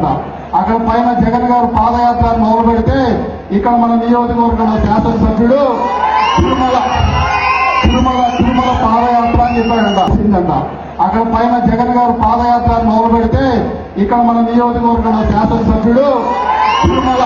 ఇచ్చాడంట అక్కడ పైన జగన్ గారు పాదయాత్ర మొదలు పెడితే ఇక్కడ మన నియోజకవర్గంలో శాసనసభ్యుడు తిరుమల తిరుమల తిరుమల పాదయాత్ర అని చెప్పాడంట వచ్చిందంట అక్కడ పైన జగన్ గారు పాదయాత్ర మొదలు పెడితే ఇక్కడ మన నియోజకవర్గంలో శాసనసభ్యుడు తిరుమల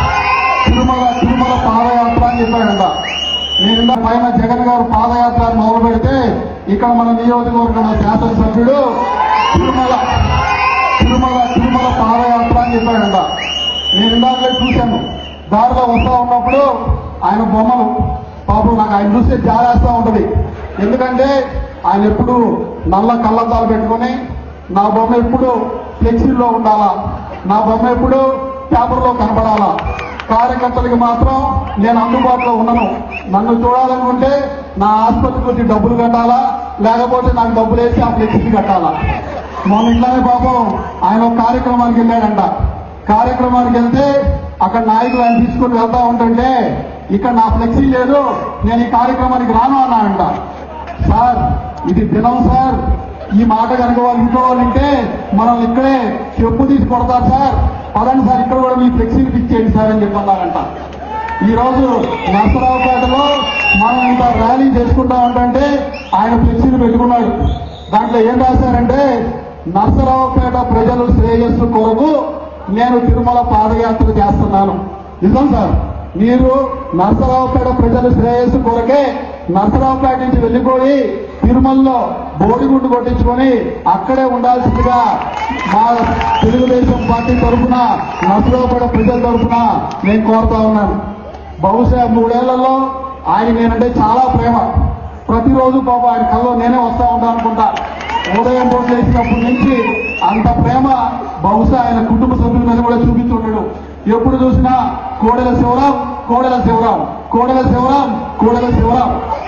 తిరుమల తిరుమల పాదయాత్ర అని చెప్పాడంట నేను ఇందాక పైన జగన్ గారు పాదయాత్ర మొదలు పెడితే ఇక్కడ మన నియోజకవర్గంలో శాసనసభ్యుడు తిరుమల తిరుమల తిరుమల పాదయాత్ర అని చెప్పాడంట నేను ఇందాకలే చూశాను దారిలో వస్తా ఉన్నప్పుడు ఆయన బొమ్మలు పాపం నాకు ఆయన చూస్తే జారేస్తా ఉంటది ఎందుకంటే ఆయన ఎప్పుడు నల్ల కళ్ళద్దాలు పెట్టుకొని నా బొమ్మ ఎప్పుడు ఫ్లెక్సీలో ఉండాలా నా బొమ్మ ఎప్పుడు పేపర్లో కనపడాలా కార్యకర్తలకి మాత్రం నేను అందుబాటులో ఉండను నన్ను చూడాలనుకుంటే నా ఆసుపత్రికి వచ్చి డబ్బులు కట్టాలా లేకపోతే నాకు డబ్బులు వేసి ఆ ఫ్లెక్సీ కట్టాలా మొన్న ఇట్లానే పాపం ఆయన ఒక కార్యక్రమానికి వెళ్ళాడంట కార్యక్రమానికి వెళ్తే అక్కడ నాయకులు ఆయన తీసుకుని వెళ్తా ఉంటుంటే ఇక్కడ నా ఫ్లెక్సీ లేదు నేను ఈ కార్యక్రమానికి రాను అన్నాడంట సార్ ఇది దినం సార్ ఈ మాట కనుక వాళ్ళు ఇంట్లో వాళ్ళు ఉంటే మనల్ని ఇక్కడే చెప్పు తీసి కొడతారు సార్ పదండి సార్ ఇక్కడ కూడా మీ ఫ్లెక్సీని ఫిక్స్ చేయండి సార్ అని చెప్పన్నారంట ఈ రోజు నరసరావుపేటలో మనం ఇంత ర్యాలీ చేసుకుంటా ఉంటే ఆయన ఫ్లెక్సీని పెట్టుకున్నాడు దాంట్లో ఏం రాశారంటే నరసరావుపేట ప్రజలు శ్రేయస్సు కొరకు నేను తిరుమల పాదయాత్ర చేస్తున్నాను నిజం సార్ మీరు నరసరావుపేట ప్రజల శ్రేయస్సు కొరకే నరసరావుపేట నుంచి వెళ్ళిపోయి తిరుమలలో బోడిగుండు కొట్టించుకొని అక్కడే ఉండాల్సిందిగా మా తెలుగుదేశం పార్టీ తరఫున నరసరావుపేట ప్రజల తరఫున నేను కోరుతా ఉన్నాను బహుశా మూడేళ్లలో ఆయన నేనంటే చాలా ప్రేమ ప్రతిరోజు పాప ఆయన కల్లో నేనే వస్తా ఉంటాను అనుకుంటా ఉదయం పూట లేచినప్పటి నుంచి అంత ప్రేమ బహుశా ఆయన కుటుంబ సభ్యుల మీద కూడా చూపించుంటాడు ఎప్పుడు చూసినా కోడెల శివరాం కోడెల శివరాం కోడెల శివరాం కోడెల శివరాం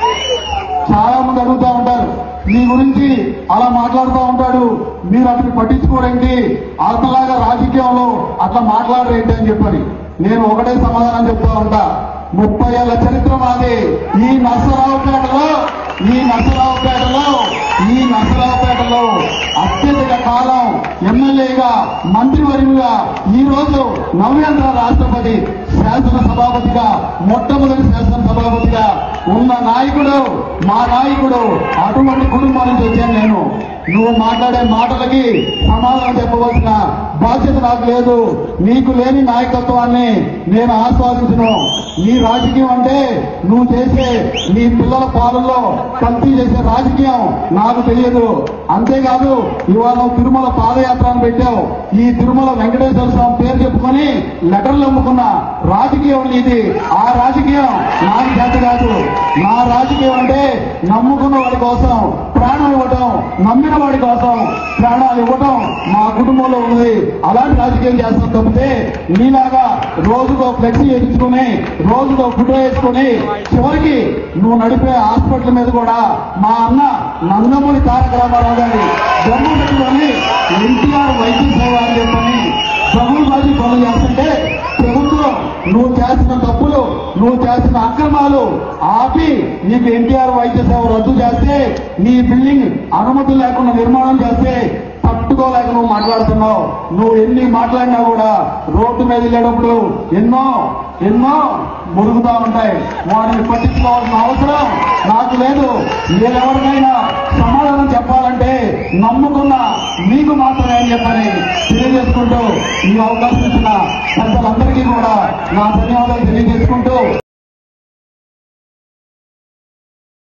చాలా మంది అడుగుతా ఉంటారు మీ గురించి అలా మాట్లాడుతూ ఉంటాడు మీరు అతన్ని పట్టించుకోరేంటి అతలాగా రాజకీయంలో అట్లా మాట్లాడరేంటి అని చెప్పని నేను ఒకటే సమాధానం చెప్తా ఉంటా ముప్పై ఏళ్ల చరిత్ర మాది ఈ నర్సరావుపేటలో ఈ నర్సరావుపేటలో ఈ నర్సరావుపేటలో అత్యధిక కాలం ఎమ్మెల్యేగా మంత్రివర్యుగా ఈ రోజు నవ్యాంధ్ర రాష్ట్రపతి శాసన సభాపతిగా మొట్టమొదటి శాసన సభాపతిగా ఉన్న నాయకుడు మా నాయకుడు అటువంటి కుటుంబం నుంచి వచ్చాను నేను నువ్వు మాట్లాడే మాటలకి సమాధానం చెప్పవలసిన బాధ్యత నాకు లేదు నీకు లేని నాయకత్వాన్ని నేను ఆస్వాదించను నీ రాజకీయం అంటే నువ్వు చేసే నీ పిల్లల పాలనలో కల్తీ చేసే రాజకీయం నాకు తెలియదు అంతేకాదు ఇవాళ నువ్వు తిరుమల పాదయాత్ర అని పెట్టావు ఈ తిరుమల వెంకటేశ్వర స్వామి పేరు చెప్పుకొని లెటర్లు అమ్ముకున్న రాజకీయం నీది ఆ రాజకీయం నాకు చేత కాదు నా రాజకీయం అంటే నమ్ముకున్న వాడి కోసం ప్రాణం ఇవ్వటం నమ్మిన వాడి కోసం ప్రాణాలు ఇవ్వటం మా కుటుంబంలో ఉన్నది అలాంటి రాజకీయం చేస్తాం తప్పితే నీలాగా రోజుకో ఫ్లెక్సీ వేయించుకుని రోజుకో ఫోటో వేసుకుని చివరికి నువ్వు నడిపే హాస్పిటల్ మీద కూడా మా అన్న నందమూరి తారక రామారావు గారి జన్మదిలోని ఎన్టీఆర్ వైద్య సేవ అని చెప్పని ప్రభుత్వాది పనులు చేస్తుంటే ప్రభుత్వం నువ్వు చేసిన తప్పులు నువ్వు చేసిన అక్రమాలు ఆపి నీకు ఎన్టీఆర్ వైద్య సేవ రద్దు చేస్తే నీ బిల్డింగ్ అనుమతి లేకుండా నిర్మాణం చేస్తే తట్టుకోలేక నువ్వు మాట్లాడుతున్నావు నువ్వు ఎన్ని మాట్లాడినా కూడా రోడ్డు మీద వెళ్ళేటప్పుడు ఎన్నో ఎన్నో మురుగుతా ఉంటాయి వాటిని పట్టించుకోవాల్సిన అవసరం నాకు లేదు మీరెవరికైనా సమాధానం చెప్పాలంటే నమ్ముకున్న మీకు మాత్రమే అని చెప్పని తెలియజేసుకుంటూ ఈ అవకాశం ఇచ్చిన పెద్దలందరికీ కూడా నా ధన్యవాదాలు తెలియజేసుకుంటూ